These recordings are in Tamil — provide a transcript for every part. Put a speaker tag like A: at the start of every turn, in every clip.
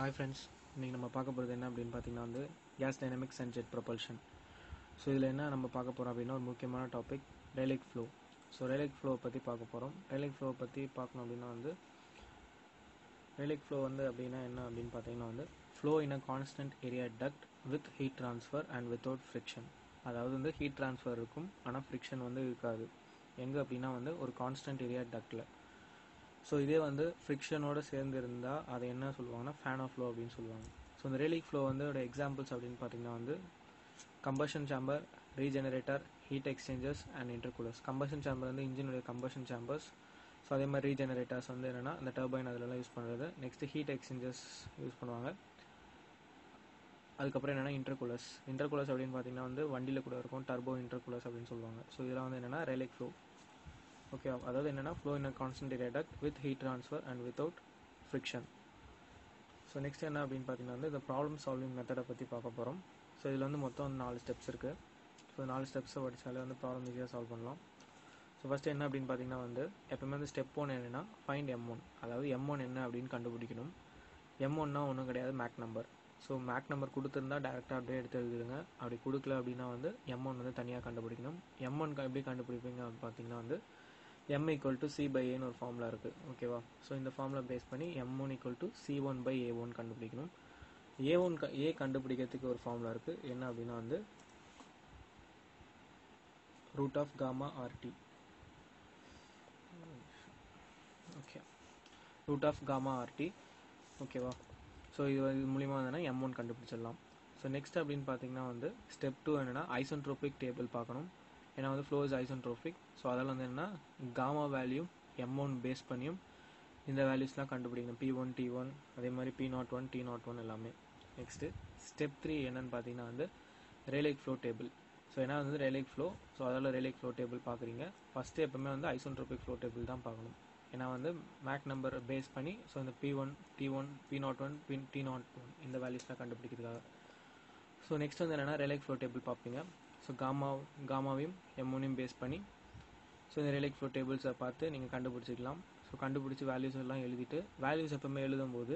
A: ஹாய் ஃப்ரெண்ட்ஸ் இன்றைக்கி நம்ம பார்க்க போகிறது என்ன அப்படின்னு பார்த்தீங்கன்னா வந்து gas dynamics and jet propulsion so இதில் என்ன நம்ம பார்க்க போகிறோம் அப்படின்னா ஒரு முக்கியமான topic Rayleigh flow so Rayleigh flow பற்றி பார்க்க போகிறோம் ரேலிக் ஃப்ளோ பற்றி பார்க்கணும் அப்படின்னா வந்து ரேலிக் ஃப்ளோ வந்து அப்படின்னா என்ன அப்படின்னு பார்த்தீங்கன்னா வந்து flow in a constant area duct with heat transfer and without friction அதாவது வந்து ஹீட் ட்ரான்ஸ்ஃபர் இருக்கும் ஆனால் ஃப்ரிக்ஷன் வந்து இருக்காது எங்கே அப்படின்னா வந்து ஒரு கான்ஸ்டன்ட் ஏரியா டக்டில் ஸோ இதே வந்து ஃப்ரிக்ஷனோட சேர்ந்து இருந்தால் அதை என்ன சொல்லுவாங்கன்னா ஃபேன் ஆஃப் ஃப்ளோ அப்படின்னு சொல்லுவாங்க ஸோ இந்த ரேலிக் ஃப்ளோ வந்து ஒரு எக்ஸாம்பிள்ஸ் அப்படின்னு பார்த்தீங்கன்னா வந்து combustion chamber regenerator heat exchangers and intercoolers combustion chamber வந்து இன்ஜினுடைய கம்பஷன் சேம்பர்ஸ் ஸோ அதே மாதிரி ரீஜெனரேட்டர்ஸ் வந்து என்னென்னா அந்த டர்பைன் அதிலலாம் யூஸ் பண்ணுறது நெக்ஸ்ட் ஹீட் எக்ஸ்சேஞ்சர்ஸ் யூஸ் பண்ணுவாங்க அதுக்கப்புறம் என்னென்னா இன்டர்கூலர்ஸ் இன்டர்கூலர்ஸ் அப்படின்னு பார்த்தீங்கன்னா வந்து வண்டியில் கூட இருக்கும் டர்போ இன்டர்கூலர்ஸ் அப்படின்னு சொல்லுவாங்க ஸோ இதெல்லாம் வந்து என்னென்னா ரேலிக் ஃப்ளோ ஓகே அதாவது என்னென்னா flow in a constant area duct with heat transfer and without friction so next என்ன அப்படின்னு பார்த்தீங்கன்னா வந்து இந்த ப்ராப்ளம் சால்விங் மெத்தடை பற்றி பார்க்க போகிறோம் ஸோ இதில் வந்து மொத்தம் நாலு ஸ்டெப்ஸ் இருக்குது ஸோ நாலு ஸ்டெப்ஸை படித்தாலே வந்து ப்ராப்ளம் ஈஸியாக சால்வ் பண்ணலாம் ஸோ ஃபஸ்ட்டு என்ன அப்படின்னு பார்த்தீங்கன்னா வந்து எப்பவுமே வந்து ஸ்டெப் ஒன் என்னென்னா ஃபைண்ட் எம் ஒன் அதாவது எம் ஒன் என்ன அப்படின்னு கண்டுபிடிக்கணும் எம் ஒன்னா ஒன்றும் கிடையாது Mach number so Mach number கொடுத்துருந்தா டேரெக்டாக அப்படியே எடுத்து எழுதிடுங்க அப்படி கொடுக்கல அப்படின்னா வந்து எம் ஒன் வந்து தனியாக கண்டுபிடிக்கணும் எம் ஒன் எப்படி கண்டுபிடிப்பீங்க அப்படின்னு பார்த்தீங்கன்னா வந்து M equal to C by ஏன்னு ஒரு ஃபார்முலா இருக்குது ஓகேவா ஸோ இந்த ஃபார்முலா பேஸ் பண்ணி M one equal to C one by A one கண்டுபிடிக்கணும் ஏ ஒன் க ஏ கண்டுபிடிக்கிறதுக்கு ஒரு ஃபார்முலா இருக்குது என்ன அப்படின்னா வந்து root of gamma RT okay root of gamma RT ஓகேவா ஸோ இது இது மூலிமா வந்தோன்னா எம் ஒன் கண்டுபிடிச்சிடலாம் ஸோ நெக்ஸ்ட் அப்படின்னு பார்த்தீங்கன்னா வந்து ஸ்டெப் டூ என்னென்னா ஐசோன்ட்ரோபிக் டேபிள் பார்க்கணும் ஏன்னா வந்து ஃப்ளோ இஸ் ஐசோன்ட்ரோபிக் ஸோ அதில் வந்து என்னென்னா gamma value M one base பண்ணியும் இந்த வேல்யூஸ்லாம் கண்டுபிடிக்கணும் பி ஒன் டி ஒன் அதே மாதிரி P naught one T naught one எல்லாமே நெக்ஸ்ட்டு ஸ்டெப் த்ரீ என்னன்னு பார்த்தீங்கன்னா வந்து ரேலேக் ஃப்ளோ டேபிள் ஸோ ஏன்னா வந்து ரேலேக் ஃப்ளோ ஸோ அதில் ரேலேக் ஃப்ளோ டேபிள் பார்க்குறீங்க ஃபஸ்ட்டு எப்பவுமே வந்து ஐசோன்ட்ரோபிக் ஃப்ளோ டேபிள் தான் பார்க்கணும் ஏன்னா வந்து மேக் நம்பர் பேஸ் பண்ணி ஸோ இந்த P one T one P naught one P T naught one இந்த வேல்யூஸ்லாம் கண்டுபிடிக்கிறதுக்காக ஸோ நெக்ஸ்ட் வந்து என்னென்னா ரேலேக் ஃப்ளோ டேபிள் பார்ப்பீங்க ஸோ காமா காமாவையும் எம்ஒனையும் பேஸ் பண்ணி ஸோ இந்த ரிலேக் ஃப்ளோ டேபிள்ஸை பார்த்து நீங்கள் கண்டுபிடிச்சிக்கலாம் ஸோ கண்டுபிடிச்சி வேல்யூஸ் எல்லாம் எழுதிட்டு வேல்யூஸ் எப்பவுமே எழுதும்போது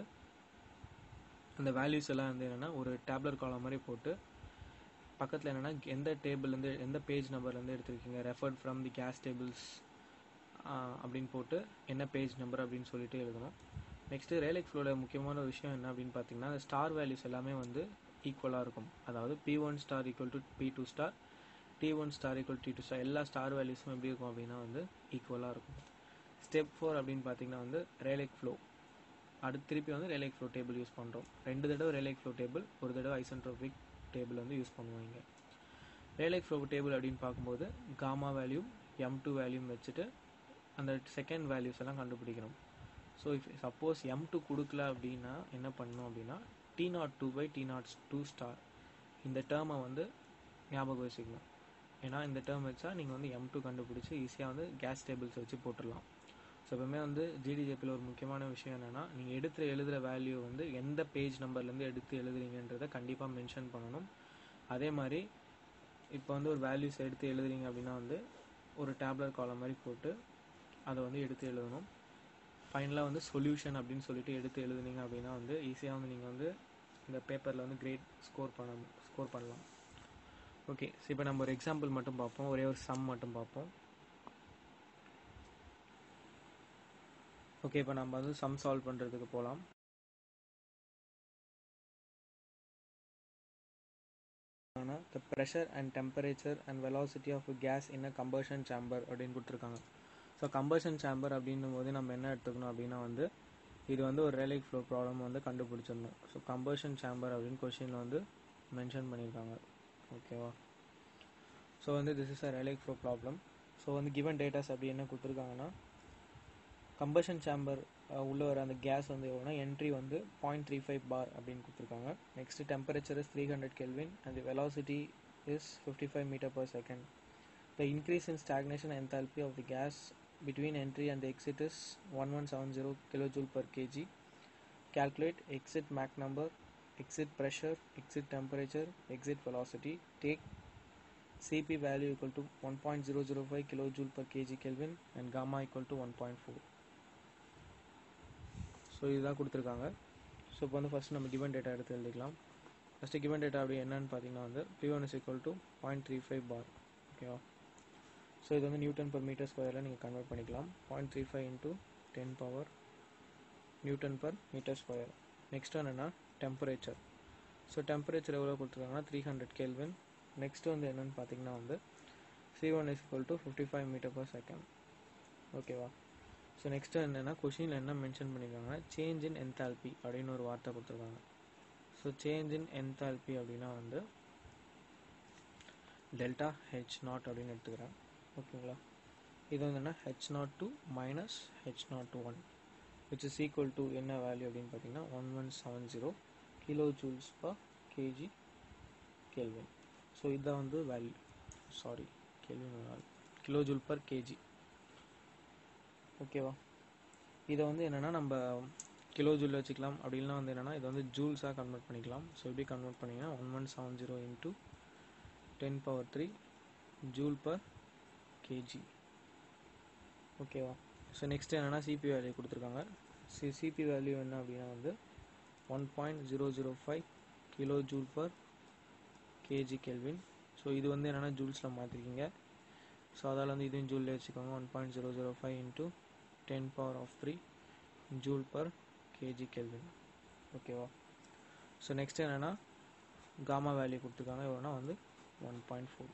A: அந்த வேல்யூஸ் எல்லாம் வந்து என்னென்னா ஒரு டேப்லர் காலம் மாதிரி போட்டு பக்கத்தில் என்னென்னா எந்த டேபிள்லேருந்து எந்த பேஜ் நம்பர்லேருந்து எடுத்திருக்கீங்க referred from the gas tables அப்படின்னு போட்டு என்ன பேஜ் நம்பர் அப்படின்னு சொல்லிட்டு எழுதணும் நெக்ஸ்ட்டு ரேலிக் ஃப்ளோவில் முக்கியமான ஒரு விஷயம் என்ன அப்படின்னு பார்த்தீங்கன்னா அந்த ஸ்டார் வேல்யூஸ் எல்லாமே வந்து ஈக்குவலாக இருக்கும் அதாவது P one star equal to P two star T one star equal T two star எல்லா ஸ்டார் வேல்யூஸும் எப்படி இருக்கும் அப்படின்னா வந்து ஈக்குவலாக இருக்கும் ஸ்டெப் ஃபோர் அப்படின்னு பார்த்தீங்கன்னா வந்து ரேலேக் ஃப்ளோ அடுத்து திருப்பி வந்து ரேலேக் ஃப்ளோ டேபிள் யூஸ் பண்ணுறோம் ரெண்டு தடவை ரேலேக் ஃப்ளோ டேபிள் ஒரு தடவை ஐசன்ட்ரோபிக் டேபிள் வந்து யூஸ் பண்ணுவாங்க ரேலேக் ஃப்ளோ டேபிள் அப்படின்னு பார்க்கும்போது காமா வேல்யூ எம் டூ வேல்யூம் வச்சுட்டு அந்த செகண்ட் வேல்யூஸ் எல்லாம் கண்டுபிடிக்கணும் so if suppose M two கொடுக்கல அப்படின்னா என்ன பண்ணணும் அப்படின்னா T naught two by T naught two star இந்த டேர்மை வந்து ஞாபகம் வச்சுக்கணும் ஏன்னா இந்த டேர்ம் வச்சா நீங்கள் வந்து எம் டூ கண்டுபிடிச்சி ஈஸியாக வந்து கேஸ் டேபிள்ஸ் வச்சு போட்டுடலாம் ஸோ எப்பவுமே வந்து ஜிடிஜேபியில் ஒரு முக்கியமான விஷயம் என்னென்னா நீங்கள் எடுத்து எழுதுகிற வேல்யூ வந்து எந்த பேஜ் நம்பர்லேருந்து எடுத்து எழுதுறீங்கன்றதை கண்டிப்பாக மென்ஷன் பண்ணணும் அதே மாதிரி இப்போ வந்து ஒரு வேல்யூஸ் எடுத்து எழுதுறீங்க அப்படின்னா வந்து ஒரு டேப்லர் காலம் மாதிரி போட்டு அதை வந்து எடுத்து எழுதணும் ஃபைனலாக வந்து சொல்யூஷன் அப்படின்னு சொல்லிட்டு எடுத்து எழுதுனீங்க அப்படின்னா வந்து ஈஸியாக வந்து நீங்கள் வந்து இந்த பேப்பரில் வந்து கிரேட் ஸ்கோர் பண்ண ஸ்கோர் பண்ணலாம் ஓகே ஸோ இப்போ நம்ம ஒரு எக்ஸாம்பிள் மட்டும் பார்ப்போம் ஒரே ஒரு சம் மட்டும் பார்ப்போம் ஓகே இப்போ நம்ம வந்து சம் சால்வ் பண்ணுறதுக்கு போகலாம் ஆனால் the pressure and temperature and velocity of gas in a combustion chamber அப்படின்னு கொடுத்துருக்காங்க ஸோ கம்பர்ஷன் சேம்பர் அப்படின்னும் போது நம்ம என்ன எடுத்துக்கணும் அப்படின்னா வந்து இது வந்து ஒரு ரேலிக் ஃப்ளோ ப்ராப்ளம் வந்து கண்டுபிடிச்சிடணும் ஸோ கம்பர்ஷன் சேம்பர் அப்படின்னு கொஷினில் வந்து மென்ஷன் பண்ணியிருக்காங்க ஓகேவா ஸோ வந்து this is a Rayleigh flow problem so வந்து கிவன் டேட்டாஸ் அப்படி என்ன கொடுத்துருக்காங்கன்னா கம்பர்ஷன் சேம்பர் உள்ளே வர அந்த கேஸ் வந்து எவ்வளோனா என்ட்ரி வந்து பாயிண்ட் த்ரீ ஃபைவ் பார் அப்படின்னு கொடுத்துருக்காங்க next temperature is three hundred kelvin and velocity is fifty five metre per second the increase in stagnation enthalpy of the gas between entry and the exit is 1170 kilojoule per kg. Calculate exit Mach number, exit pressure, exit temperature, exit velocity. Take Cp value equal to 1.005 kilojoule per kg Kelvin and gamma equal to 1.4. So இதுதான் கொடுத்துருக்காங்க ஸோ இப்போ வந்து ஃபஸ்ட் நம்ம கிவன் டேட்டா எடுத்து எழுதிக்கலாம் ஃபஸ்ட்டு கிவன் டேட்டா அப்படி என்னன்னு பார்த்தீங்கன்னா வந்து P one is equal to point three five bar ஓகேவா ஸோ இது வந்து நியூட்டன் பர் மீட்டர் ஸ்கொயரில் நீங்கள் கன்வெர்ட் பண்ணிக்கலாம் point three five into ten power newton per metre square next என்னென்னா டெம்பரேச்சர் ஸோ டெம்பரேச்சர் எவ்வளோ கொடுத்துருக்காங்கன்னா த்ரீ ஹண்ட்ரட் கேல்வின் நெக்ஸ்ட் வந்து என்னென்னு பார்த்தீங்கன்னா வந்து C one is equal to fifty five metre per second ஓகேவா ஸோ நெக்ஸ்ட்டு என்னென்னா கொஷினில் என்ன மென்ஷன் பண்ணியிருக்காங்கன்னா சேஞ்ச் இன் என்தால்பி அப்படின்னு ஒரு வார்த்தை கொடுத்துருக்காங்க ஸோ சேஞ்ச் இன் என்தால்பி அப்படின்னா வந்து டெல்டா ஹெச் நாட் அப்படின்னு எடுத்துக்கிறேன் ஓகேங்களா இது வந்து என்ன H naught two minus H naught two one which is equal to என்ன வேல்யூ அப்படின்னு பார்த்தீங்கன்னா one one seven zero kilo joules per KG kelvin so இதுதான் வந்து value sorry kelvin kilo joule per KG ஓகேவா இதை வந்து என்னென்னா நம்ம கிலோ ஜூல் வச்சுக்கலாம் அப்படி இல்லைனா வந்து என்னென்னா இதை வந்து ஜூல்ஸாக கன்வெர்ட் பண்ணிக்கலாம் ஸோ எப்படி கன்வெர்ட் பண்ணிங்கன்னா one one seven zero into ten power three joule per KG ஓகேவா ஸோ நெக்ஸ்ட் என்னென்னா சிபி வேல்யூ கொடுத்துருக்காங்க சி சிபி வேல்யூ என்ன அப்படின்னா வந்து one point zero zero five kilo joule per KG kelvin so இது வந்து என்னென்னா ஜூல்ஸில் மாற்றிருக்கீங்க ஸோ அதால் வந்து இதையும் ஜூலில் வச்சுக்கோங்க one point zero zero five into ten power of three joule per KG kelvin ஓகேவா ஸோ நெக்ஸ்ட் என்னென்னா காமா வேல்யூ கொடுத்துருக்காங்க எவ்வளோனா வந்து one point four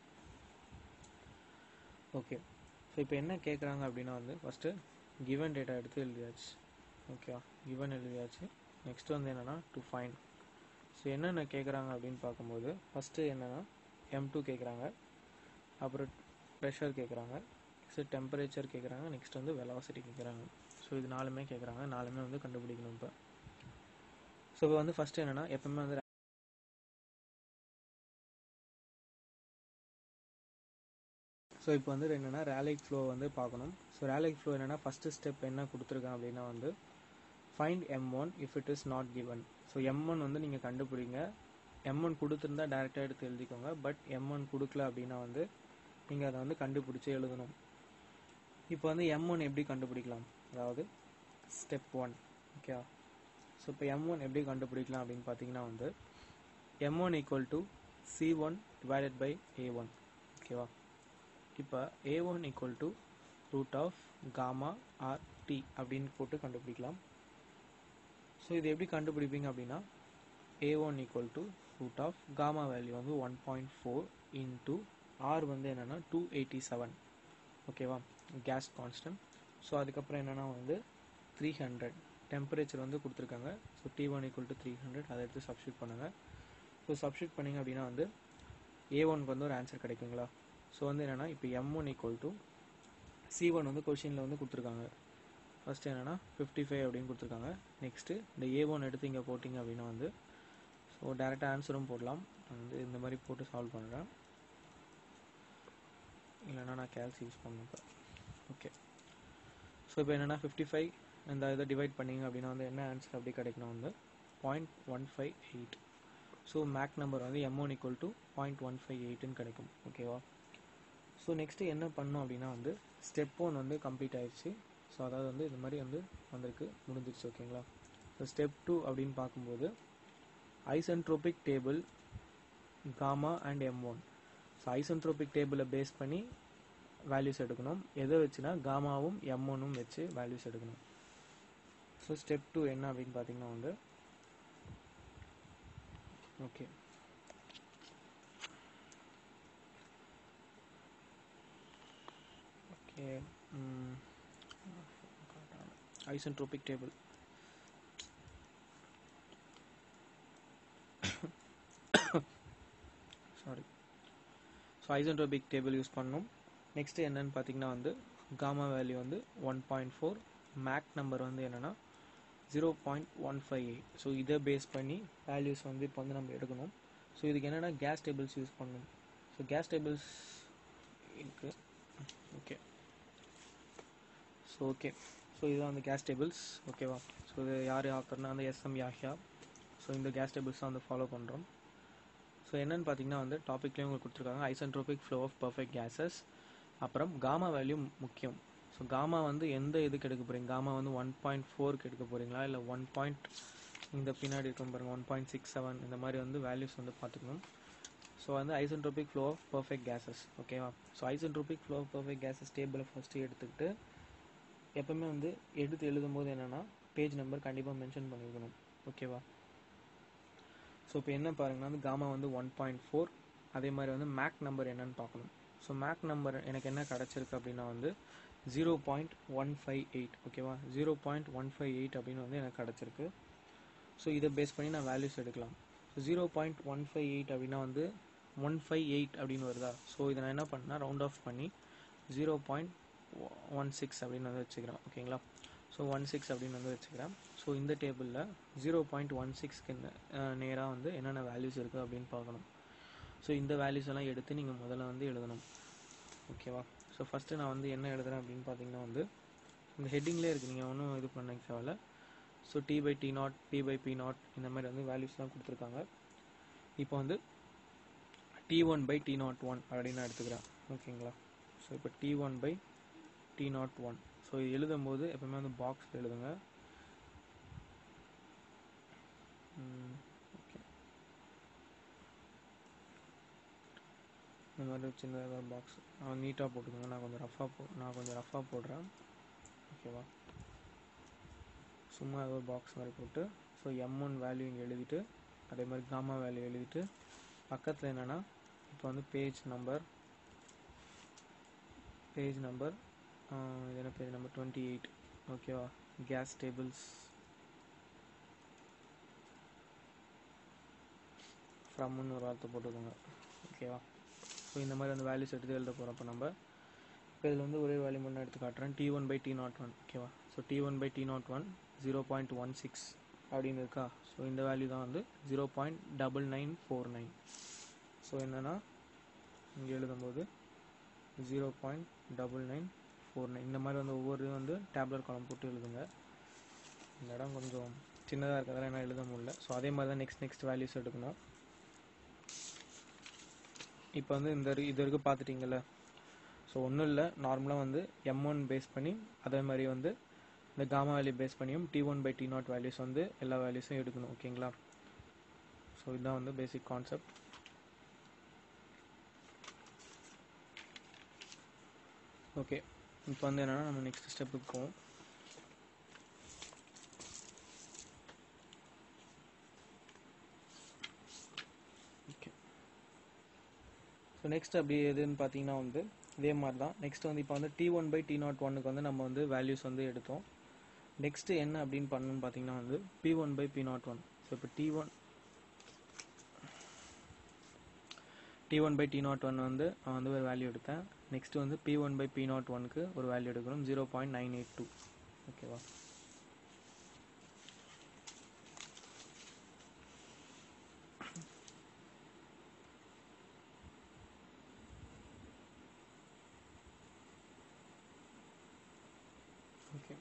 A: okay so இப்போ என்ன கேட்குறாங்க அப்படின்னா வந்து ஃபஸ்ட்டு கிவன் டேட்டா எடுத்து எழுதியாச்சு ஓகேவா கிவன் எழுதியாச்சு நெக்ஸ்ட் வந்து என்னென்னா டு ஃபைன் ஸோ என்னென்ன கேட்குறாங்க அப்படின்னு பார்க்கும்போது ஃபஸ்ட்டு என்னென்னா எம் டூ கேட்குறாங்க அப்புறம் ப்ரெஷர் கேட்குறாங்க நெக்ஸ்ட்டு டெம்பரேச்சர் கேட்குறாங்க நெக்ஸ்ட் வந்து வெலாசிட்டி கேட்குறாங்க ஸோ இது நாலுமே கேட்குறாங்க நாலுமே வந்து கண்டுபிடிக்கணும் இப்போ ஸோ இப்போ வந்து ஃபஸ்ட்டு என்னென்னா எப்பவுமே வந்து ஸோ இப்போ வந்து என்னென்னா ரேலிக் ஃப்ளோ வந்து பார்க்கணும் ஸோ ரேலிக் ஃப்ளோ என்னென்னா ஃபஸ்ட்டு ஸ்டெப் என்ன கொடுத்துருக்கேன் அப்படின்னா வந்து find M one if it is not given so M one வந்து நீங்கள் கண்டுபிடிங்க எம் ஒன் கொடுத்துருந்தா டேரெக்டாக எடுத்து எழுதிக்கோங்க பட் எம் ஒன் கொடுக்கல அப்படின்னா வந்து நீங்கள் அதை வந்து கண்டுபிடிச்சி எழுதணும் இப்போ வந்து எம் ஒன் எப்படி கண்டுபிடிக்கலாம் அதாவது ஸ்டெப் ஒன் ஓகேவா ஸோ இப்போ எம் ஒன் எப்படி கண்டுபிடிக்கலாம் அப்படின்னு பார்த்தீங்கன்னா வந்து M one equal to C one divided by A one ஓகேவா இப்போ A one equal to root of gamma R T அப்படின்னு போட்டு கண்டுபிடிக்கலாம் ஸோ இது எப்படி கண்டுபிடிப்பீங்க அப்படின்னா A one equal to root of gamma value வந்து one point four into R வந்து என்னென்னா டூ எயிட்டி செவன் ஓகேவா கேஸ் கான்ஸ்டன்ட் ஸோ அதுக்கப்புறம் என்னென்னா வந்து த்ரீ ஹண்ட்ரட் டெம்பரேச்சர் வந்து கொடுத்துருக்காங்க so T one equal to three hundred அதை எடுத்து சப்ஸ்டியூட் பண்ணுங்கள் ஸோ சப்ஸ்டியூட் பண்ணிங்க அப்படின்னா வந்து ஏ ஒனுக்கு வந்து ஒரு ஆன்சர் கிடைக்குங்களா ஸோ வந்து என்னென்னா இப்போ M one equal to C one வந்து கொஷினில் வந்து கொடுத்துருக்காங்க ஃபஸ்ட்டு என்னென்னா ஃபிஃப்டி ஃபைவ் அப்படின்னு கொடுத்துருக்காங்க நெக்ஸ்ட்டு இந்த ஏ ஒன் எடுத்து இங்கே போட்டிங்க அப்படின்னா வந்து ஸோ டேரெக்டாக ஆன்சரும் போடலாம் நான் வந்து இந்த மாதிரி போட்டு சால்வ் பண்ணுறேன் இல்லைனா நான் கேல்சி யூஸ் பண்ணேன் இப்போ ஓகே ஸோ இப்போ என்னென்னா ஃபிஃப்டி ஃபைவ் இந்த இதை டிவைட் பண்ணிங்க அப்படின்னா வந்து என்ன ஆன்சர் அப்படி கிடைக்கணும் வந்து point one five eight so Mach number வந்து M one equal to point one five எயிட்டுன்னு கிடைக்கும் ஓகேவா ஸோ நெக்ஸ்ட்டு என்ன பண்ணோம் அப்படின்னா வந்து ஸ்டெப் ஒன் வந்து கம்ப்ளீட் ஆயிடுச்சு ஸோ அதாவது வந்து இது மாதிரி வந்து வந்திருக்கு முடிஞ்சிருச்சு ஓகேங்களா ஸோ ஸ்டெப் டூ அப்படின்னு பார்க்கும்போது isentropic table gamma and M one so isentropic டேபிளை பேஸ் பண்ணி வேல்யூஸ் எடுக்கணும் எதை வச்சுனா காமாவும் எம் ஒன்னும் வச்சு வேல்யூஸ் எடுக்கணும் ஸோ ஸ்டெப் டூ என்ன அப்படின்னு பார்த்தீங்கன்னா வந்து okay okay isentropic table sorry so isentropic table use பண்ணணும் நெக்ஸ்ட்டு என்னன்னு பார்த்தீங்கன்னா வந்து காமா வேல்யூ வந்து one point four Mach number வந்து என்னென்னா zero point one five eight so இதை பேஸ் பண்ணி வேல்யூஸ் வந்து இப்போ வந்து நம்ம எடுக்கணும் ஸோ இதுக்கு என்னென்னா கேஸ் டேபிள்ஸ் யூஸ் பண்ணணும் ஸோ கேஸ் டேபிள்ஸ் இருக்குது ஓகே ஸோ ஓகே ஸோ இதுதான் வந்து கேஸ் டேபிள்ஸ் ஓகேவா ஸோ இது யார் ஆக்கர்னா வந்து எஸ்எம் யாஹியா ஸோ இந்த கேஸ் டேபிள்ஸ் தான் வந்து ஃபாலோ பண்ணுறோம் ஸோ என்னென்னு பார்த்தீங்கன்னா வந்து டாப்பிக்லேயும் உங்களுக்கு கொடுத்துருக்காங்க isentropic flow of perfect gases அப்புறம் காமா வேல்யூ முக்கியம் ஸோ காமா வந்து எந்த இதுக்கு எடுக்க போகிறீங்க காமா வந்து ஒன் பாயிண்ட் ஃபோருக்கு எடுக்க போகிறீங்களா இல்லை ஒன் பாயிண்ட் இந்த பின்னாடி இருக்கும் பாருங்கள் ஒன் பாயிண்ட் சிக்ஸ் செவன் இந்த மாதிரி வந்து வேல்யூஸ் வந்து பார்த்துக்கணும் ஸோ வந்து isentropic flow of perfect gases ஓகேவா so isentropic flow of perfect gases டேபிளை ஃபஸ்ட்டு எடுத்துக்கிட்டு எப்பவுமே வந்து எடுத்து எழுதும்போது என்னென்னா பேஜ் நம்பர் கண்டிப்பாக மென்ஷன் பண்ணியிருக்கணும் ஓகேவா ஸோ இப்போ என்ன பாருங்கன்னா வந்து காமா வந்து ஒன் பாயிண்ட் ஃபோர் அதே மாதிரி வந்து மேக் நம்பர் என்னன்னு பார்க்கணும் ஸோ மேக் நம்பர் எனக்கு என்ன கிடச்சிருக்கு அப்படின்னா வந்து zero point one five eight ஓகேவா zero point one five eight அப்படின்னு வந்து எனக்கு கிடச்சிருக்கு ஸோ இதை பேஸ் பண்ணி நான் வேல்யூஸ் எடுக்கலாம் so zero point one five eight அப்படின்னா வந்து ஒன் ஃபைவ் எயிட் அப்படின்னு வருதா ஸோ இதை நான் என்ன பண்ணேன் ரவுண்ட் ஆஃப் பண்ணி ஜீரோ பாயிண்ட் ஒன் சிக்ஸ் அப்படின்னு வந்து வச்சுக்கிறேன் ஓகேங்களா ஸோ ஒன் சிக்ஸ் அப்படின்னு வந்து வச்சுக்கிறேன் ஸோ இந்த டேபிளில் ஜீரோ பாயிண்ட் ஒன் சிக்ஸ்க்கு நேராக வந்து என்னென்ன வேல்யூஸ் இருக்குது அப்படின்னு பார்க்கணும் ஸோ இந்த வேல்யூஸ் எல்லாம் எடுத்து நீங்கள் முதல்ல வந்து எழுதணும் ஓகேவா ஸோ ஃபஸ்ட்டு நான் வந்து என்ன எழுதுறேன் அப்படின்னு பார்த்தீங்கன்னா வந்து இந்த ஹெட்டிங்லேயே இருக்குது நீங்கள் ஒன்றும் இது பண்ண தேவையில்ல so T by T naught P by P naught இந்த மாதிரி வந்து வேல்யூஸ்லாம் கொடுத்துருக்காங்க இப்போ வந்து T one by T naught one அப்படின்னு நான் எடுத்துக்கிறேன் ஓகேங்களா ஸோ இப்போ T one by T naught one so இது எழுதும்போது எப்பவுமே வந்து பாக்ஸ் எழுதுங்க ஓகே இந்த மாதிரி சின்ன ஏதாவது பாக்ஸ் நீட்டாக போட்டுக்கோங்க நான் கொஞ்சம் ரஃபாக போ நான் கொஞ்சம் ரஃபாக போடுறேன் ஓகேவா சும்மா ஏதோ பாக்ஸ் மாதிரி போட்டு ஸோ எம் ஒன் வேல்யூ இங்கே எழுதிட்டு அதே மாதிரி காமா வேல்யூ எழுதிட்டு பக்கத்தில் என்னென்னா இப்போ வந்து பேஜ் நம்பர் பேஜ் நம்பர் இது என்ன பேஜ் நம்பர் டுவெண்ட்டி எயிட் ஓகேவா கேஸ் டேபிள்ஸ் ஃப்ரம்னு ஒரு வார்த்தை போட்டுக்கோங்க ஓகேவா ஸோ இந்த மாதிரி வந்து வேல்யூஸ் எடுத்து எழுத போகிறோம் இப்போ நம்ம இப்போ இதில் வந்து ஒரே வேல்யூ மட்டும் எடுத்து காட்டுறேன் T one by T naught one ஓகேவா so T one by T naught one zero point one six அப்படின்னு இருக்கா ஸோ இந்த வேல்யூ தான் வந்து zero point double nine four nine so என்னென்னா இங்கே எழுதும்போது zero point double nine four nine இந்த மாதிரி வந்து ஒவ்வொரு வந்து டேப்லெட் காலம் போட்டு எழுதுங்க இந்த இடம் கொஞ்சம் சின்னதாக இருக்கிறதால என்ன எழுத முடியல ஸோ அதே மாதிரி தான் நெக்ஸ்ட் நெக்ஸ்ட் வேல்யூஸ் எடுக்கணும் இப்போ வந்து இந்த இரு- இது வரைக்கும் பார்த்துட்டிங்கல்ல ஸோ ஒன்றும் இல்லை நார்மலாக வந்து எம் ஒன் பேஸ் பண்ணி அதே மாதிரி வந்து இந்த காமா வேல்யூ பேஸ் பண்ணியும் T one by T naught values வந்து எல்லா வேல்யூஸும் எடுக்கணும் ஓகேங்களா ஸோ இதுதான் வந்து பேசிக் கான்செப்ட் ஓகே இப்போ வந்து என்னென்னா நம்ம நெக்ஸ்ட் ஸ்டெப்புக்கு போவோம் ஓகே ஸோ நெக்ஸ்ட் அப்படி எதுன்னு பார்த்தீங்கன்னா வந்து இதே மாதிரி தான் நெக்ஸ்ட் வந்து இப்போ வந்து T one by T naught ஒன்னுக்கு வந்து நம்ம வந்து வேல்யூஸ் வந்து எடுத்தோம் நெக்ஸ்ட்டு என்ன அப்படின்னு பண்ணணும்னு பார்த்தீங்கன்னா வந்து P one by P naught one so இப்போ T one T one by T naught one வந்து நான் வந்து ஒரு வேல்யூ எடுத்தேன் நெக்ஸ்ட் வந்து P one by P naught ஒனுக்கு ஒரு வேல்யூ எடுக்கணும் zero point nine eight two ஓகேவா ஓகே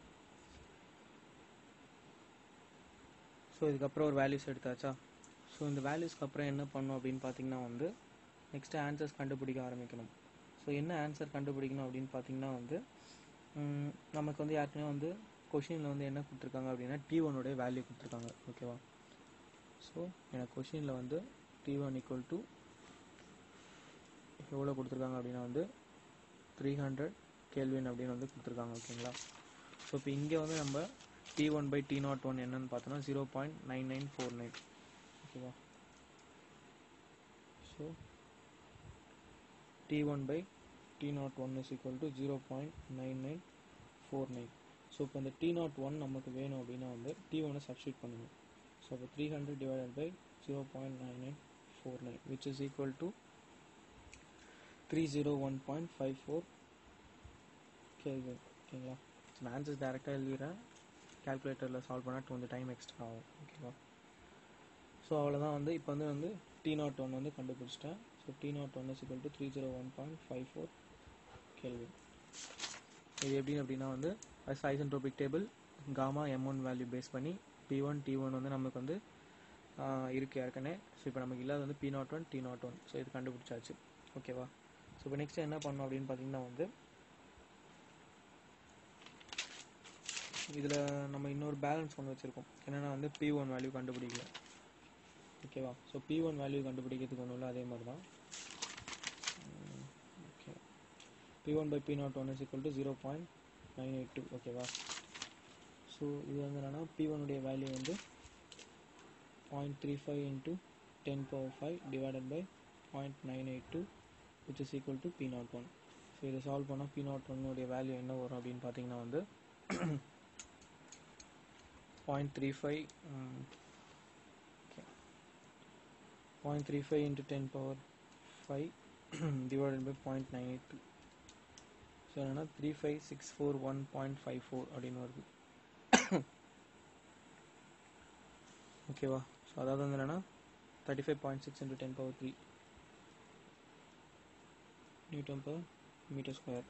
A: ஸோ இதுக்கப்புறம் ஒரு வேல்யூஸ் எடுத்தாச்சா ஸோ இந்த வேல்யூஸ்க்கு அப்புறம் என்ன பண்ணணும் அப்படின்னு பார்த்தீங்கன்னா வந்து நெக்ஸ்ட்டு ஆன்சர்ஸ் கண்டுபிடிக்க ஆரம்பிக்கணும் ஸோ என்ன ஆன்சர் கண்டுபிடிக்கணும் அப்படின்னு பார்த்தீங்கன்னா வந்து ம், நமக்கு வந்து யாருக்குமே வந்து கொஷினில் வந்து என்ன கொடுத்துருக்காங்க அப்படின்னா டி ஒனுடைய வேல்யூ கொடுத்துருக்காங்க ஓகேவா ஸோ எனக்கு கொஷினில் வந்து டி ஒன் ஈக்குவல் டு எவ்வளோ கொடுத்துருக்காங்க அப்படின்னா வந்து த்ரீ ஹண்ட்ரட் கேல்வின் அப்படின்னு வந்து கொடுத்துருக்காங்க ஓகேங்களா ஸோ இப்போ இங்கே வந்து நம்ம T one by T naught one என்னன்னு பார்த்தோம்னா zero point nine nine four nine ஓகேவா so T one by T naught one is equal to zero point nine nine four nine so இப்போ இந்த டி நாட் ஒன் நமக்கு வேணும் அப்படின்னா வந்து டி ஒன்னை சப்ஸ்டியூட் பண்ணுங்கள் ஸோ இப்போ three hundred divided by zero point nine nine four nine which is equal to three zero one point five four கேள்வி ஓகேங்களா நான் ஆன்சர்ஸ் டேரெக்டாக எழுதிடுறேன் கால்குலேட்டரில் சால்வ் பண்ணால் கொஞ்சம் டைம் எக்ஸ்ட்ரா ஆகும் ஓகேவா ஸோ அவ்வளோதான் வந்து இப்போ வந்து வந்து டி நாட் ஒன் வந்து கண்டுபிடிச்சிட்டேன் so T naught one is to three zero one point five four கேள்வி இது எப்படின்னு அப்படின்னா வந்து isentropic table gamma M one value base பண்ணி பி ஒன் டி ஒன் வந்து நமக்கு வந்து ஆஹ், இருக்கு ஏற்கனவே ஸோ இப்போ நமக்கு இல்லாத வந்து P naught one T naught one so இது கண்டுபிடிச்சாச்சு ஓகேவா ஸோ இப்போ நெக்ஸ்ட் என்ன பண்ணோம் அப்படின்னு பார்த்தீங்கன்னா வந்து இதில் நம்ம இன்னொரு பேலன்ஸ் ஒன்று வச்சுருக்கோம் என்னென்னா வந்து பி ஒன் வேல்யூ கண்டுபிடிக்கல ஓகேவா ஸோ பி ஒன் வேல்யூ கண்டுபிடிக்கிறதுக்கு ஒன்றும் இல்லை அதே மாதிரி தான் okay P one by P naught one is equal to zero point nine eight two ஓகேவா ஸோ இது வந்து என்னென்னா பி ஒனுடைய வேல்யூ வந்து point three five into ten power five divided by point nine eight two which is equal to P naught one so இதை சால்வ் பண்ணால் பி நாட் ஒன்னுடைய வேல்யூ என்ன வரும் அப்படின்னு பார்த்தீங்கன்னா வந்து point three five point three five into ten power five divided by point nine eight two so என்னென்னா three five six four one point five four அப்படின்னு வருது ஓகேவா ஸோ அதாவது வந்து என்னென்னா thirty five point six into ten power three newton per metre square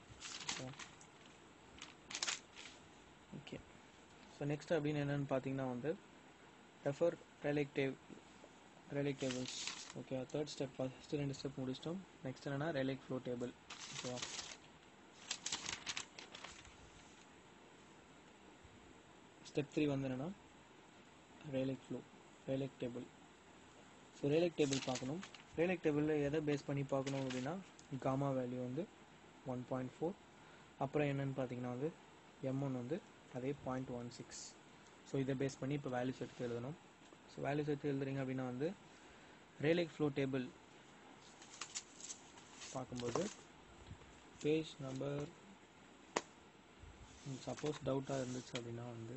A: okay so next அப்படின்னு என்னென்னு பார்த்தீங்கன்னா வந்து refer Rayleigh tab Rayleigh tables okay third step first ரெண்டு ஸ்டெப் முடிச்சிட்டோம் நெக்ஸ்ட் என்னென்னா ரெலைக் ஃப்ளோ டேபிள் ஓகேவா ஸ்டெப் த்ரீ வந்து என்னென்னா Rayleigh flow Rayleigh table so ரேலெக் table பார்க்கணும் ரேலெக் டேபிளில் எதை பேஸ் பண்ணி பார்க்கணும் அப்படின்னா காமா வேல்யூ வந்து ஒன் பாயிண்ட் ஃபோர் அப்புறம் என்னென்னு பார்த்தீங்கன்னா வந்து எம் ஒன் வந்து அதே பாயிண்ட் ஒன் சிக்ஸ் ஸோ இதை பேஸ் பண்ணி இப்போ வேல்யூஸ் எடுத்து எழுதணும் ஸோ வேல்யூஸ் எடுத்து எழுதுறீங்க அப்படின்னா வந்து ரேலெக் ஃப்ளோ டேபிள் பார்க்கும்போது பேஜ் நம்பர் சப்போஸ் டவுட்டாக இருந்துச்சு அப்படின்னா வந்து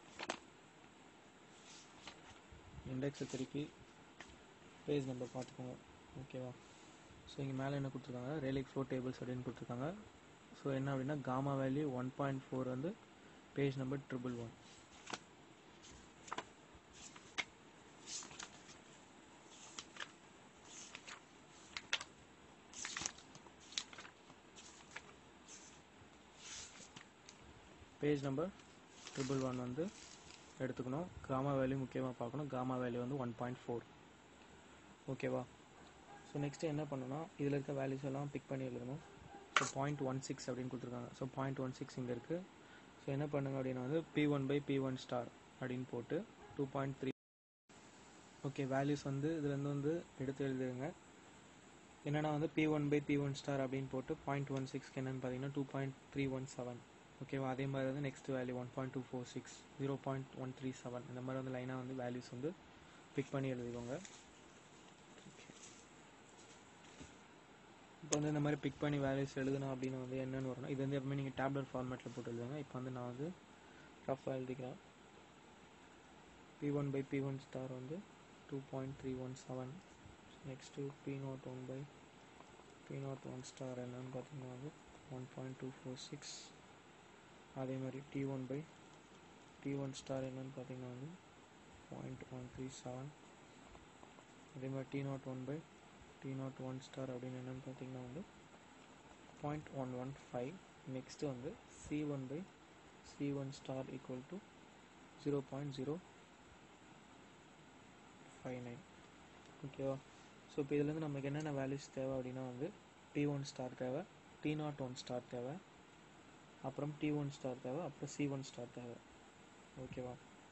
A: இண்டெக்ஸை திருப்பி பேஜ் நம்பர் பார்த்துக்கோங்க ஓகேவா ஸோ இங்கே மேலே என்ன கொடுத்துருக்காங்க ரேலிக் ஃப்ளோ டேபிள்ஸ் அப்படின்னு கொடுத்துருக்காங்க ஸோ என்ன அப்படின்னா gamma value one point four வந்து page number triple one page number triple one வந்து எடுத்துக்கணும் காமா வேல்யூ முக்கியமாக பார்க்கணும் காமா வேல்யூ வந்து ஒன் பாயிண்ட் ஃபோர் ஓகேவா ஸோ நெக்ஸ்ட்டு என்ன பண்ணணும்னா இதில் இருக்க வேல்யூஸ் எல்லாம் பிக் பண்ணி எழுதணும் ஸோ பாயிண்ட் ஒன் சிக்ஸ் அப்படின்னு கொடுத்துருக்காங்க ஸோ பாயிண்ட் ஒன் சிக்ஸ் இங்கே இருக்குது ஸோ என்ன பண்ணுங்க அப்படின்னா வந்து P one by P one star அப்படின்னு போட்டு two point three okay values வந்து இதுலேருந்து வந்து எடுத்து எழுதுங்க என்னென்னா வந்து P one by P one star அப்படின்னு போட்டு பாயிண்ட் ஒன் சிக்ஸ்க்கு என்னென்னு பார்த்தீங்கன்னா two point three one seven ஓகேவா அதே மாதிரி வந்து next value one point two four six zero point one three seven இந்த மாதிரி வந்து லைனாக வந்து வேல்யூஸ் வந்து பிக் பண்ணி எழுதிக்கோங்க இப்போ வந்து இந்த மாதிரி பிக் பண்ணி வேல்யூஸ் எழுதணும் அப்படின்னு வந்து என்னென்னு வரணும் இது வந்து எப்பவுமே நீங்கள் டேப்லெட் ஃபார்மேட்டில் போட்டு எழுதுங்க இப்போ வந்து நான் வந்து ரஃபாக எழுதிக்கிறேன் P one by P one star வந்து two point three one seven next P naught one by P naught one star என்னன்னு பார்த்தீங்கன்னா வந்து one point two four six அதே மாதிரி T one by T one star என்னன்னு பார்த்தீங்கன்னா வந்து பாயிண்ட் ஒன் த்ரீ செவன் அதே மாதிரி T naught one by T naught one star அப்படின்னு என்னன்னு பார்த்தீங்கன்னா வந்து point one one five next வந்து C one by C one star equal to zero point zero five nine ஓகேவா ஸோ இப்போ இதுலேருந்து நமக்கு என்னென்ன வேல்யூஸ் தேவை அப்படின்னா வந்து டி ஒன் ஸ்டார் தேவை டி நாட் ஒன் ஸ்டார் தேவை அப்புறம் டி ஒன் ஸ்டார் தேவை அப்புறம் சி ஒன் ஸ்டார் தேவை ஓகேவா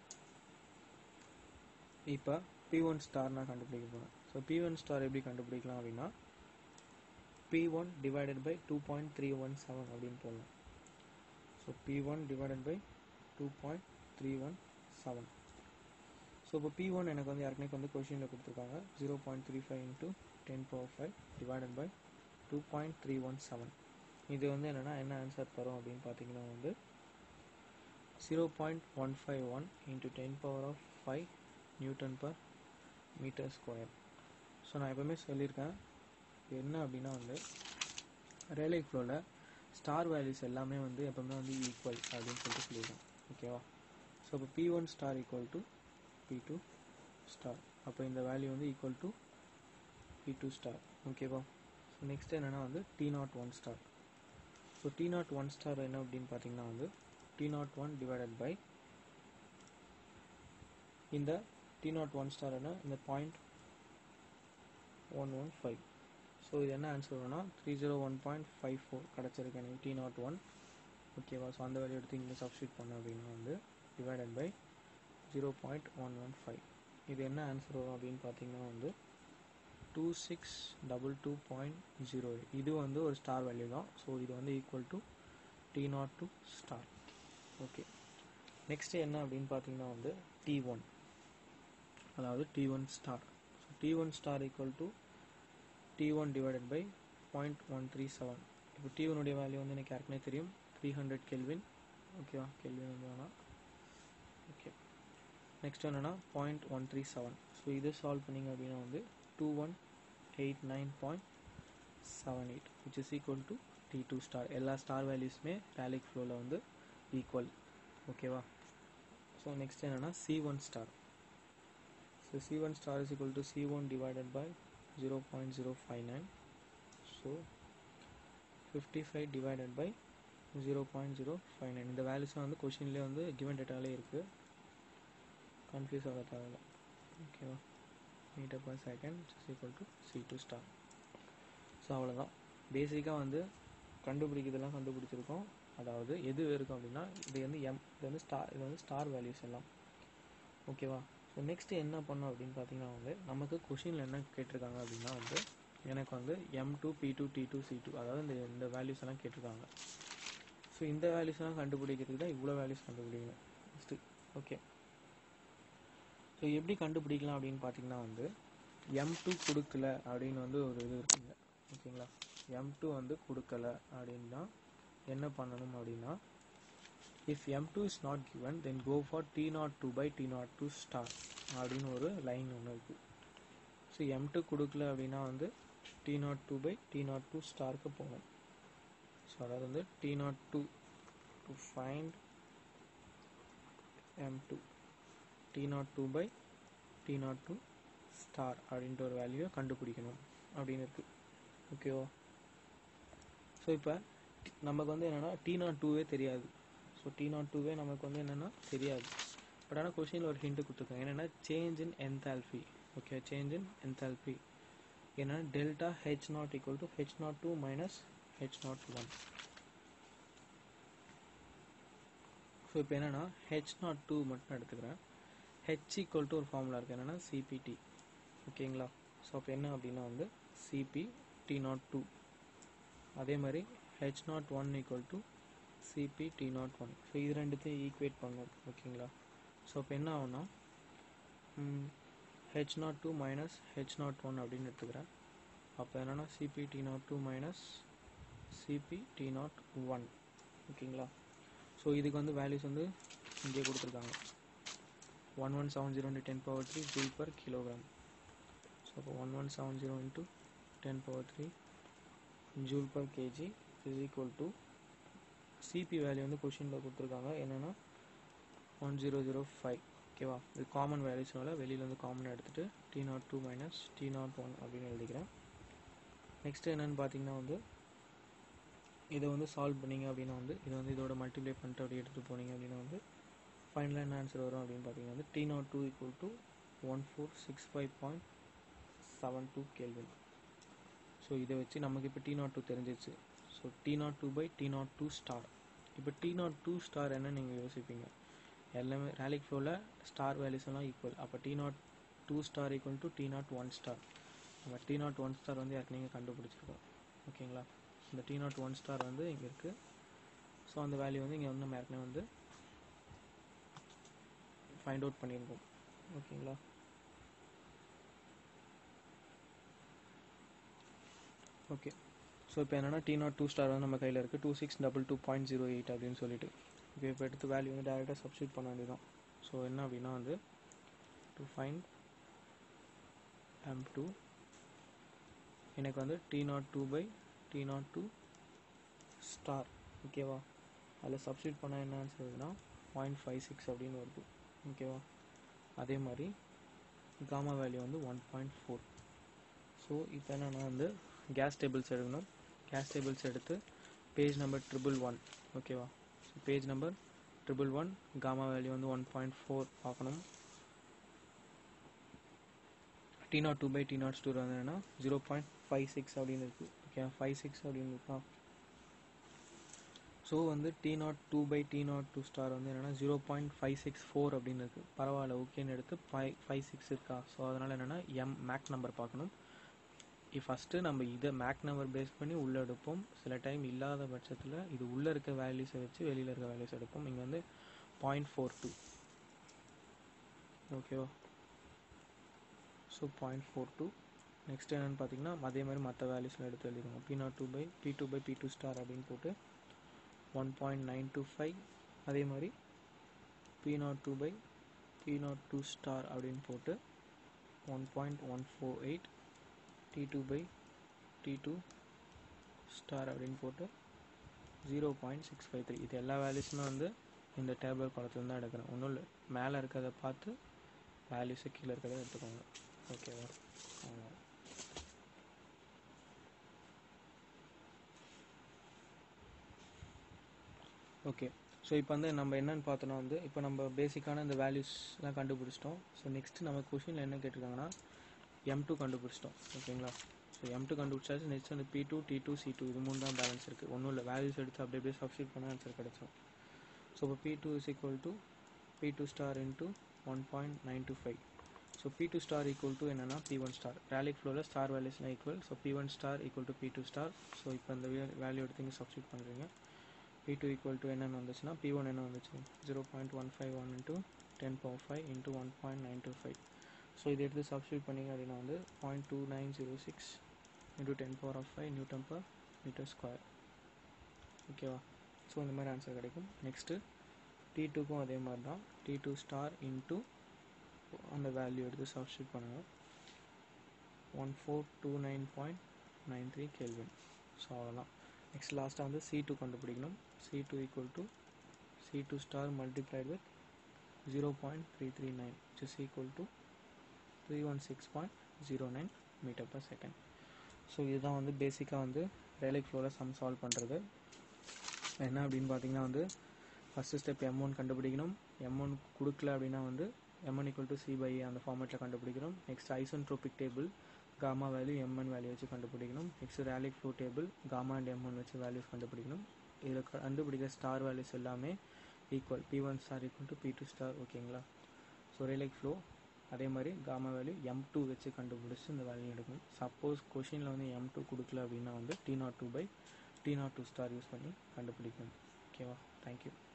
A: இப்போ பி ஒன் ஸ்டார் நான் கண்டுபிடிக்க போகிறேன் ஸோ பி ஒன் ஸ்டார் எப்படி கண்டுபிடிக்கலாம் அப்படின்னா P one divided by two point three one seven அப்படின்னு போடலாம் so P one divided by two point three one seven so இப்போ பி ஒன் எனக்கு வந்து யாருக்குமே வந்து கொஷினில் கொடுத்துருக்காங்க zero point three five into ten power five divided by two point three one seven இது வந்து என்னென்னா என்ன ஆன்சர் தரும் அப்படின்னு பார்த்தீங்கன்னா வந்து zero point one five one into ten power of five newton per metre square so நான் எப்போவுமே சொல்லியிருக்கேன் என்ன அப்படின்னா வந்து ரேலை ஃப்ளோவில் ஸ்டார் வேல்யூஸ் எல்லாமே வந்து எப்போவுமே வந்து ஈக்குவல் அப்படின்னு சொல்லிட்டு சொல்லியிருக்கேன் ஓகேவா ஸோ இப்போ P one star equal to P two star அப்போ இந்த வேல்யூ வந்து equal to P two star ஓகேவா ஸோ நெக்ஸ்ட் என்னென்னா வந்து T naught one star so T naught one star என்ன அப்படின்னு பார்த்தீங்கன்னா வந்து T naught one divided by இந்த டி நாட் ஒன் ஸ்டார் என்ன இந்த point one one five so இது என்ன ஆன்சர் வரும்னா three zero one point five four கிடச்சிருக்கு எனக்கு டி நாட் ஒன் ஓகேவா ஸோ அந்த வேல்யூ எடுத்து இங்கே சப்ஸ்டியூட் பண்ண அப்படின்னா வந்து divided by zero point one one five இது என்ன ஆன்சர் வரும் அப்படின்னு பார்த்தீங்கன்னா வந்து two six double two point zero இது வந்து ஒரு ஸ்டார் வேல்யூ தான் ஸோ இது வந்து equal to T naught two star okay next என்ன அப்படின்னு பார்த்தீங்கன்னா வந்து டி ஒன் அதாவது T one star so T one star equal to T one divided by point one three seven இப்போ டி ஒனுடைய வேல்யூ வந்து எனக்கு யாருக்குனே தெரியும் த்ரீ ஹண்ட்ரட் கெல்வின் ஓகேவா கெல்வின் வந்து வேணாம் ஓகே நெக்ஸ்ட் என்னென்னா point one three seven so இது சால்வ் பண்ணிங்க அப்படின்னா வந்து two one eight nine point seven eight which is equal to T two star எல்லா ஸ்டார் வேல்யூஸுமே ரேலிக் ஃப்ளோவில் வந்து ஈக்குவல் ஓகேவா ஸோ நெக்ஸ்ட் என்னென்னா C one star so C one star is equal to C one divided by zero point zero five nine so fifty five divided by zero point zero five nine இந்த வேல்யூஸ்லாம் வந்து கொஷின்லேயே வந்து கிவன் டேட்டாலே இருக்குது கன்ஃபியூஸ் ஆக தேவையில்ல ஓகேவா metre per second is equal to C two star so அவ்வளோதான் பேசிக்காக வந்து கண்டுபிடிக்கிறதெல்லாம் கண்டுபிடிச்சிருக்கோம் அதாவது எது இருக்கும் அப்படின்னா இது வந்து எம் இது வந்து ஸ்டார் இது வந்து ஸ்டார் வேல்யூஸ் எல்லாம் ஓகேவா ஸோ நெக்ஸ்ட்டு என்ன பண்ணோம் அப்படின்னு பார்த்தீங்கன்னா வந்து நமக்கு கொஷினில் என்ன கேட்டிருக்காங்க அப்படின்னா வந்து எனக்கு வந்து M two P two T two C two அதாவது இந்த இந்த வேல்யூஸ் எல்லாம் கேட்டிருக்காங்க ஸோ இந்த வேல்யூஸ் எல்லாம் கண்டுபிடிக்கிறதுக்கு தான் இவ்வளோ வேல்யூஸ் கண்டுபிடிக்கணும் ஃபஸ்ட்டு ஓகே ஸோ எப்படி கண்டுபிடிக்கலாம் அப்படின்னு பார்த்தீங்கன்னா வந்து எம் டூ கொடுக்கல அப்படின்னு வந்து ஒரு இது இருக்குங்க ஓகேங்களா எம் டூ வந்து கொடுக்கல அப்படின்னா என்ன பண்ணணும் அப்படின்னா if M two is not given then go for T naught two by T naught two star அப்படின்னு ஒரு லைன் ஒன்று இருக்குது ஸோ எம் டூ கொடுக்கல அப்படின்னா வந்து T naught two by T naught two ஸ்டாருக்கு போகணும் ஸோ அதாவது வந்து T naught two to find M two T naught two by T naught two star அப்படின்ற ஒரு வேல்யூவை கண்டுபிடிக்கணும் அப்படின்னு இருக்குது ஓகேவா ஸோ இப்போ நமக்கு வந்து என்னென்னா டி நாட் டூவே தெரியாது ஸோ டி நாட் டூவே நமக்கு வந்து என்னென்னா தெரியாது பட் ஆனால் கொஷினில் ஒரு ஹிண்ட்டு கொடுத்துருக்காங்க என்னென்னா change in enthalpy okay change in enthalpy என்னென்னா delta H naught equal to H naught two minus H naught one so இப்போ என்னென்னா ஹெச் நாட் டூ மட்டும் எடுத்துக்கிறேன் ஹெச் ஈக்குவல் டு ஒரு ஃபார்முலா இருக்குது என்னென்னா சிபிடி ஓகேங்களா ஸோ அப்போ என்ன அப்படின்னா வந்து சிபி டி நாட் டூ அதே மாதிரி H naught one equal to CP T naught one so இது ரெண்டுத்தையும் ஈக்குவேட் பண்ணும் ஓகேங்களா ஸோ அப்போ என்ன ஆகும்னா H naught two minus H naught one அப்படின்னு எடுத்துக்கிறேன் அப்போ என்னென்னா CP T naught two minus CP T naught one ஓகேங்களா ஸோ இதுக்கு வந்து வேல்யூஸ் வந்து இங்கே கொடுத்துருக்காங்க one one seven zero into ten power three joule per kilogram so அப்போ one one seven zero into ten power three joule per KG is equal to CP value வந்து கொஷினில் கொடுத்துருக்காங்க என்னென்னா ஒன் ஜீரோ ஜீரோ ஃபைவ் ஓகேவா இது காமன் வேல்யூஸ்னால வெளியில் வந்து காமன் எடுத்துகிட்டு T naught two minus T naught one அப்படின்னு எழுதிக்கிறேன் நெக்ஸ்ட்டு என்னென்னு பார்த்தீங்கன்னா வந்து இதை வந்து சால்வ் பண்ணிங்க அப்படின்னா வந்து இதை வந்து இதோட மல்டிப்ளை பண்ணிட்டு அப்படி எடுத்துகிட்டு போனீங்க அப்படின்னா வந்து ஃபைனலாக என்ன ஆன்சர் வரும் அப்படின்னு பார்த்தீங்கன்னா வந்து T naught two equal to one four six five point seven two kelvin so இதை வச்சு நமக்கு இப்போ டி நாட் டூ தெரிஞ்சிச்சு so T naught two by T naught two star இப்போ டி நாட் டூ ஸ்டார் என்ன நீங்கள் யோசிப்பீங்க எல்லாமே ரேலிக் ஃப்ளோவில் ஸ்டார் வேல்யூஸ் எல்லாம் ஈக்குவல் அப்போ T naught two star equal to T naught one star நம்ம டி நாட் ஒன் ஸ்டார் வந்து ஏற்கனவே கண்டுபிடிச்சிருக்கோம் ஓகேங்களா இந்த டி நாட் ஒன் ஸ்டார் வந்து இங்கே இருக்குது ஸோ அந்த வேல்யூ வந்து இங்கே வந்து நம்ம ஏற்கனவே வந்து ஃபைண்ட் அவுட் பண்ணியிருக்கோம் ஓகேங்களா ஓகே ஸோ இப்போ என்னென்னா டி நாட் டூ ஸ்டார் வந்து நம்ம கையில் இருக்குது two six double two point zero eight அப்படின்னு சொல்லிட்டு ஓகே இப்போ எடுத்து வேல்யூ வந்து டேரெக்டாக சப்ஸ்டியூட் பண்ண வேண்டியதான் ஸோ என்ன அப்படின்னா வந்து டு ஃபைண்ட் எம் டூ எனக்கு வந்து T naught two by T naught two star ஓகேவா அதில் சப்ஸ்டியூட் பண்ணால் என்ன ஆன்சர் வருதுன்னா பாயிண்ட் ஃபைவ் சிக்ஸ் அப்படின்னு வருது ஓகேவா அதே மாதிரி காமா வேல்யூ வந்து ஒன் பாயிண்ட் ஃபோர் ஸோ இப்போ என்னென்னா வந்து கேஸ் டேபிள்ஸ் எடுக்கணும் கேஸ் டேபிள்ஸ் எடுத்து பேஜ் நம்பர் ட்ரிபிள் ஒன் ஓகேவா so page number triple one gamma value வந்து ஒன் பாயிண்ட் ஃபோர் பார்க்கணும் T naught two by T naught two வந்து என்னன்னா ஜீரோ பாயிண்ட் ஃபைவ் சிக்ஸ் அப்படின்னு இருக்குது ஓகே ஃபைவ் சிக்ஸ் அப்படின்னு இருக்கா ஸோ வந்து T naught two by T naught two star வந்து என்னென்னா zero point five six four அப்படின்னு இருக்குது பரவாயில்ல ஓகேன்னு எடுத்து ஃபைவ் ஃபைவ் சிக்ஸ் இருக்கா ஸோ அதனால் என்னென்னா எம் மேக் நம்பர் பார்க்கணும் ஃபஸ்ட்டு நம்ம இதை மேக் நம்பர் பேஸ் பண்ணி உள்ளே எடுப்போம் சில டைம் இல்லாத பட்சத்தில் இது உள்ளே இருக்க வேல்யூஸை வச்சு வெளியில் இருக்க வேல்யூஸ் எடுப்போம் இங்கே வந்து பாயிண்ட் ஃபோர் டூ ஓகேவா so point four two next என்னென்னு பார்த்தீங்கன்னா அதே மாதிரி மற்ற வேல்யூஸ்லாம் எடுத்து எழுதிக்கோங்க P naught two by P two by P two star அப்படின்னு போட்டு one point nine two five அதே மாதிரி P naught two by P naught two star அப்படின்னு போட்டு one point one four eight T two by T two star அப்படின்னு போட்டு zero point six five three இது எல்லா வேல்யூஸுமே வந்து இந்த டேபிள் காலத்தில் தான் எடுக்கிறேன் ஒன்றும் இல்லை மேலே இருக்கிறத பார்த்து வேல்யூஸு கீழே இருக்கிறத எடுத்துக்கோங்க ஓகேவா அவ்வளோதான் ஓகே ஸோ இப்போ வந்து நம்ம என்னென்னு பார்த்தோன்னா வந்து இப்போ நம்ம பேசிக்கான இந்த வேல்யூஸ்லாம் கண்டுபிடிச்சிட்டோம் ஸோ நெக்ஸ்ட் நம்ம கொஷினில் என்ன கேட்டிருக்காங்கன்னா எம் டூ கண்டுபிடிச்சிட்டோம் ஓகேங்களா ஸோ எம் டூ கண்டுபிடிச்சாச்சு நெக்ஸ்ட் வந்து P two T two C two இது மூணு தான் பேலன்ஸ் இருக்குது ஒன்றும் இல்லை வேல்யூஸ் எடுத்து அப்படியே அப்படியே சப்ஸ்டியூட் பண்ணால் ஆன்சர் கிடச்சிடும் ஸோ இப்போ P two is equal to P two star into one point nine two five so P two star equal to என்னென்னா பி ஒன் ஸ்டார் ரேலிக் ஃப்ளோவில் ஸ்டார் வேல்யூஸ்லாம் equal so P one star equal to P two star so இப்போ இந்த வேல்யூ எடுத்து இங்கே சப்ஸ்டியூட் பண்ணுறீங்க பி டூ ஈக்குவல் டு என்னென்னு வந்துச்சுன்னா பி ஒன் என்ன வந்துச்சு zero point one five one into ten power five into one point nine two five so இதை எடுத்து சப்ஸ்டியூட் பண்ணிங்க அப்படின்னா வந்து point two nine zero six into ten power of five newton per metre square ஓகேவா ஸோ இந்த மாதிரி ஆன்சர் கிடைக்கும் நெக்ஸ்ட்டு டி டூக்கும் அதே மாதிரி தான் டி டூ ஸ்டார் இன்ட்டு அந்த வேல்யூ எடுத்து சப்ஸ்டியூட் பண்ணுங்கள் one four two nine point nine three kelvin so அவ்வளோதான் நெக்ஸ்ட் லாஸ்ட்டாக வந்து சி டூ கண்டுபிடிக்கணும் C two equal to C two star multiplied with zero point three three nine which is equal to three one six point zero nine metre per second so இதுதான் வந்து பேசிக்காக வந்து ரேலிக் ஃப்ளோவில் சம் சால்வ் பண்ணுறது என்ன அப்படின்னு பார்த்தீங்கன்னா வந்து ஃபஸ்ட்டு ஸ்டெப் எம் ஒன் கண்டுபிடிக்கணும் எம் ஒன் கொடுக்கல அப்படின்னா வந்து MN equal to C by அந்த ஃபார்மேட்டில் கண்டுபிடிக்கணும் next isentropic table gamma value MN value வச்சு கண்டுபிடிக்கணும் next Rayleigh flow table gamma and MN வச்சு வேல்யூஸ் கண்டுபிடிக்கணும் இதில் கண்டுபிடிக்கிற ஸ்டார் வேல்யூஸ் எல்லாமே equal P one star equal to P two star ஓகேங்களா ஸோ ரேலிக் ஃப்ளோ அதே மாதிரி காமா வேல்யூ எம் டூ வச்சு கண்டுபிடிச்சி இந்த வேல்யூ எடுக்கணும் சப்போஸ் கொஷினில் வந்து எம் டூ கொடுக்கல அப்படின்னா வந்து T naught two by T naught two star use பண்ணி கண்டுபிடிக்கணும் ஓகேவா தேங்க்யூ